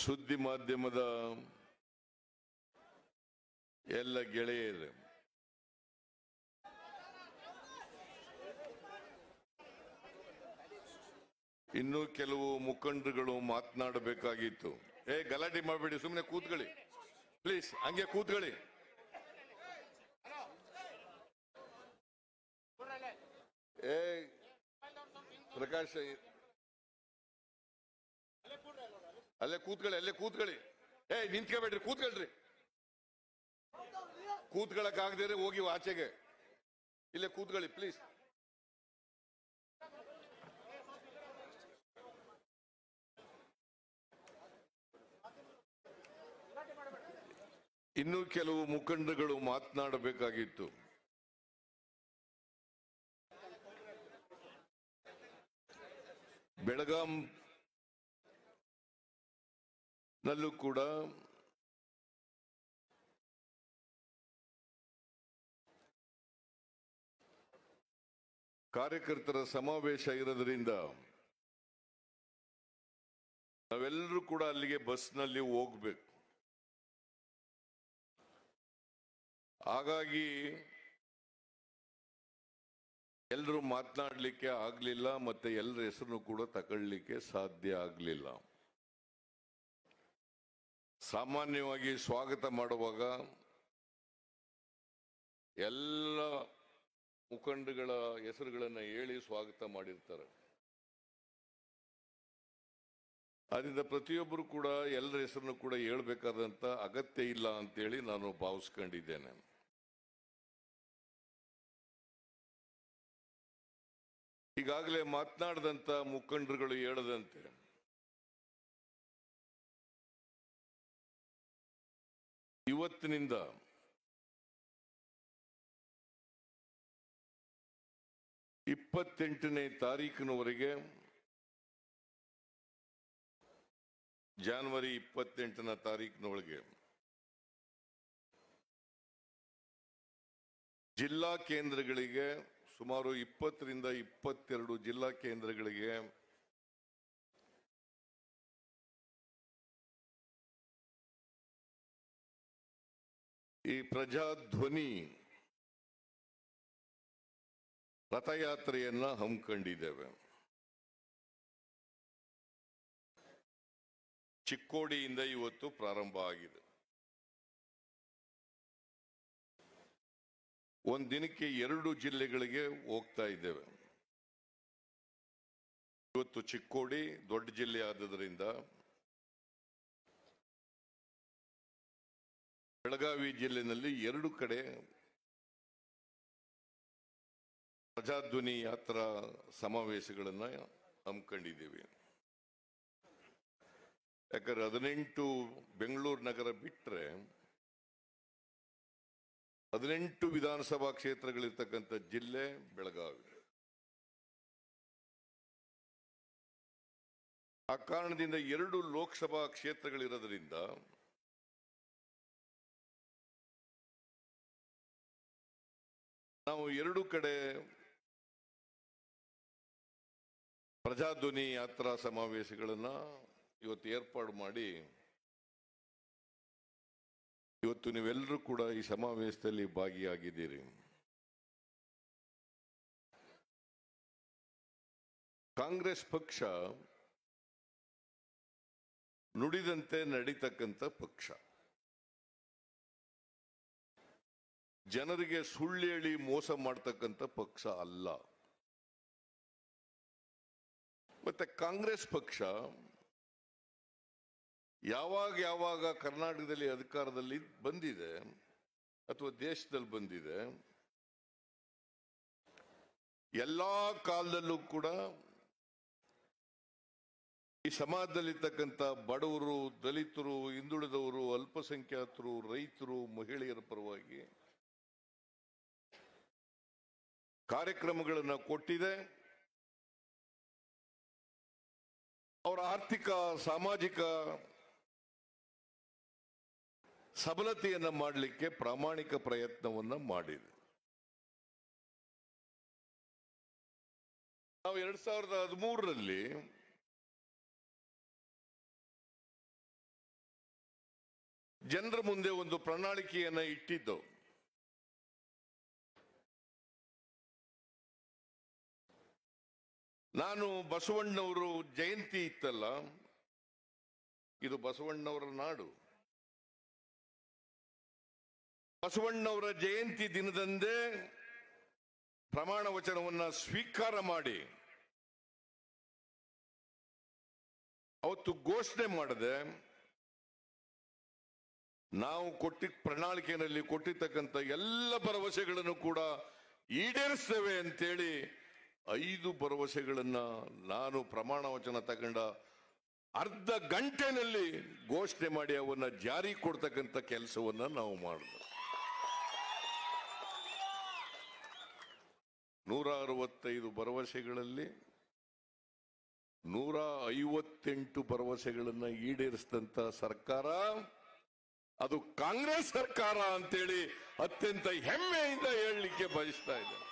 ಸುದ್ದಿ ಮಾಧ್ಯಮದ ಎಲ್ಲ ಗೆಳೆಯರು ಇನ್ನೂ ಕೆಲವು ಮುಖಂಡರುಗಳು ಮಾತನಾಡಬೇಕಾಗಿತ್ತು ಏ ಗಲಾಟೆ ಮಾಡಬೇಡಿ ಸುಮ್ಮನೆ ಕೂತ್ಕೊಳ್ಳಿ ಪ್ಲೀಸ್ ಹಂಗೆ ಕೂತ್ಕೊಳ್ಳಿ ಏ ಪ್ರಕಾಶ್ ಅಲ್ಲೇ ಕೂತ್ಕೊಳ್ಳಿ ಅಲ್ಲೇ ಕೂತ್ಕೊಳ್ಳಿ ಏ ನಿಂತ್ಕೋಬೇಡ್ರಿ ಕೂತ್ಕೊಳ್ರಿ ಕೂತ್ಕೊಳ್ಳಕ್ ಆಗದೇ ಹೋಗಿ ಆಚೆಗೆ ಇಲ್ಲೇ ಕೂತ್ಕೊಳ್ಳಿ ಪ್ಲೀಸ್ ಇನ್ನು ಕೆಲವು ಮುಖಂಡಗಳು ಮಾತನಾಡಬೇಕಾಗಿತ್ತು ಬೆಳಗಾಂ ನಲ್ಲೂ ಕೂಡ ಕಾರ್ಯಕರ್ತರ ಸಮಾವೇಶ ಇರೋದ್ರಿಂದ ನಾವೆಲ್ಲರೂ ಕೂಡ ಅಲ್ಲಿಗೆ ಬಸ್ನಲ್ಲಿ ಹೋಗ್ಬೇಕು ಹಾಗಾಗಿ ಎಲ್ಲರೂ ಮಾತನಾಡಲಿಕ್ಕೆ ಆಗ್ಲಿಲ್ಲ ಮತ್ತೆ ಎಲ್ಲರ ಹೆಸರನ್ನು ಕೂಡ ತಗೊಳ್ಳಿಕ್ಕೆ ಸಾಧ್ಯ ಆಗ್ಲಿಲ್ಲ ಸಾಮಾನ್ಯವಾಗಿ ಸ್ವಾಗತ ಮಾಡುವಾಗ ಎಲ್ಲ ಮುಖಂಡಗಳ ಹೆಸರುಗಳನ್ನ ಹೇಳಿ ಸ್ವಾಗತ ಮಾಡಿರ್ತಾರೆ ಅದರಿಂದ ಪ್ರತಿಯೊಬ್ಬರು ಕೂಡ ಎಲ್ಲರ ಹೆಸರನ್ನು ಕೂಡ ಹೇಳ್ಬೇಕಾದಂತ ಅಗತ್ಯ ಇಲ್ಲ ಅಂತೇಳಿ ನಾನು ಭಾವಿಸ್ಕೊಂಡಿದ್ದೇನೆ ಈಗಾಗಲೇ ಮಾತನಾಡಿದಂತ ಮುಖಂಡರುಗಳು ಹೇಳದಂತೆ ಇವತ್ತಿನಿಂದ ಇಪ್ಪತ್ತೆಂಟನೇ ತಾರೀಕಿನವರೆಗೆ ಜಾನ್ವರಿ ಇಪ್ಪತ್ತೆಂಟನ ತಾರೀಕಿನೊಳಗೆ ಜಿಲ್ಲಾ ಕೇಂದ್ರಗಳಿಗೆ ಸುಮಾರು ಇಪ್ಪತ್ತರಿಂದ ಇಪ್ಪತ್ತೆರಡು ಜಿಲ್ಲಾ ಕೇಂದ್ರಗಳಿಗೆ ಈ ಪ್ರಜಾಧ್ವನಿ ರಥಯಾತ್ರೆಯನ್ನ ಹಮ್ಮಿಕೊಂಡಿದ್ದೇವೆ ಚಿಕ್ಕೋಡಿಯಿಂದ ಇವತ್ತು ಪ್ರಾರಂಭ ಆಗಿದೆ ಒಂದು ದಿನಕ್ಕೆ ಎರಡು ಜಿಲ್ಲೆಗಳಿಗೆ ಹೋಗ್ತಾ ಇದ್ದೇವೆ ಇವತ್ತು ಚಿಕ್ಕೋಡಿ ದೊಡ್ಡ ಜಿಲ್ಲೆ ಆದದ್ರಿಂದ ಬೆಳಗಾವಿ ಜಿಲ್ಲೆನಲ್ಲಿ ಎರಡು ಕಡೆ ಪ್ರಜಾಧ್ವನಿ ಯಾತ್ರಾ ಸಮಾವೇಶಗಳನ್ನ ಹಮ್ಮಿಕೊಂಡಿದ್ದೀವಿ ಯಾಕಂದ್ರೆ ಹದಿನೆಂಟು ಬೆಂಗಳೂರು ನಗರ ಬಿಟ್ರೆ ಹದಿನೆಂಟು ವಿಧಾನಸಭಾ ಕ್ಷೇತ್ರಗಳಿರ್ತಕ್ಕಂಥ ಜಿಲ್ಲೆ ಬೆಳಗಾವಿ ಆ ಕಾರಣದಿಂದ ಎರಡು ಲೋಕಸಭಾ ಕ್ಷೇತ್ರಗಳಿರೋದ್ರಿಂದ ನಾವು ಎರಡು ಕಡೆ ಪ್ರಜಾಧ್ವನಿ ಯಾತ್ರಾ ಸಮಾವೇಶಗಳನ್ನ ಇವತ್ತು ಏರ್ಪಾಡು ಮಾಡಿ ಇವತ್ತು ನೀವೆಲ್ಲರೂ ಕೂಡ ಈ ಸಮಾವೇಶದಲ್ಲಿ ಭಾಗಿಯಾಗಿದ್ದೀರಿ ಕಾಂಗ್ರೆಸ್ ಪಕ್ಷ ನುಡಿದಂತೆ ನಡೀತಕ್ಕಂಥ ಪಕ್ಷ ಜನರಿಗೆ ಸುಳ್ಳು ಹೇಳಿ ಮೋಸ ಮಾಡ್ತಕ್ಕಂಥ ಪಕ್ಷ ಅಲ್ಲ ಮತ್ತೆ ಕಾಂಗ್ರೆಸ್ ಪಕ್ಷ ಯಾವಾಗ ಯಾವಾಗ ಕರ್ನಾಟಕದಲ್ಲಿ ಅಧಿಕಾರದಲ್ಲಿ ಬಂದಿದೆ ಅಥವಾ ದೇಶದಲ್ಲಿ ಬಂದಿದೆ ಎಲ್ಲಾ ಕಾಲದಲ್ಲೂ ಕೂಡ ಈ ಸಮಾಜದಲ್ಲಿರ್ತಕ್ಕಂಥ ಬಡವರು ದಲಿತರು ಹಿಂದುಳಿದವರು ಅಲ್ಪಸಂಖ್ಯಾತರು ರೈತರು ಮಹಿಳೆಯರ ಪರವಾಗಿ ಕಾರ್ಯಕ್ರಮಗಳನ್ನು ಕೊಟ್ಟಿದೆ ಅವರ ಆರ್ಥಿಕ ಸಾಮಾಜಿಕ ಸಬಲತೆಯನ್ನ ಮಾಡಲಿಕ್ಕೆ ಪ್ರಾಮಾಣಿಕ ಪ್ರಯತ್ನವನ್ನ ಮಾಡಿದೆ ನಾವು ಎರಡ್ ಸಾವಿರದ ಹದಿಮೂರರಲ್ಲಿ ಜನರ ಮುಂದೆ ಒಂದು ಪ್ರಣಾಳಿಕೆಯನ್ನ ಇಟ್ಟಿದ್ದು ನಾನು ಬಸವಣ್ಣವರು ಜಯಂತಿ ಇತ್ತಲ್ಲ ಇದು ಬಸವಣ್ಣವರ ನಾಡು ಬಸವಣ್ಣವರ ಜಯಂತಿ ದಿನದಂದೇ ಪ್ರಮಾಣ ವಚನವನ್ನ ಸ್ವೀಕಾರ ಮಾಡಿ ಅವತ್ತು ಘೋಷಣೆ ಮಾಡದೆ ನಾವು ಕೊಟ್ಟಿ ಪ್ರಣಾಳಿಕೆಯಲ್ಲಿ ಕೊಟ್ಟಿರ್ತಕ್ಕಂಥ ಎಲ್ಲ ಭರವಸೆಗಳನ್ನು ಕೂಡ ಈಡೇರಿಸ್ತೇವೆ ಅಂತೇಳಿ ಐದು ಭರವಸೆಗಳನ್ನ ನಾನು ಪ್ರಮಾಣ ವಚನ ತಗೊಂಡ ಅರ್ಧ ಗಂಟೆನಲ್ಲಿ ಘೋಷಣೆ ಮಾಡಿ ಅವನ್ನ ಜಾರಿ ಕೊಡ್ತಕ್ಕಂಥ ಕೆಲಸವನ್ನ ನಾವು ಮಾಡಿದ್ವಿ ನೂರ ಅರವತ್ತೈದು ಭರವಸೆಗಳಲ್ಲಿ ನೂರ ಐವತ್ತೆಂಟು ಭರವಸೆಗಳನ್ನ ಈಡೇರಿಸಿದಂತ ಸರ್ಕಾರ ಅದು ಕಾಂಗ್ರೆಸ್ ಸರ್ಕಾರ ಅಂತೇಳಿ ಅತ್ಯಂತ ಹೆಮ್ಮೆಯಿಂದ ಹೇಳಲಿಕ್ಕೆ ಬಯಸ್ತಾ ಇದೆ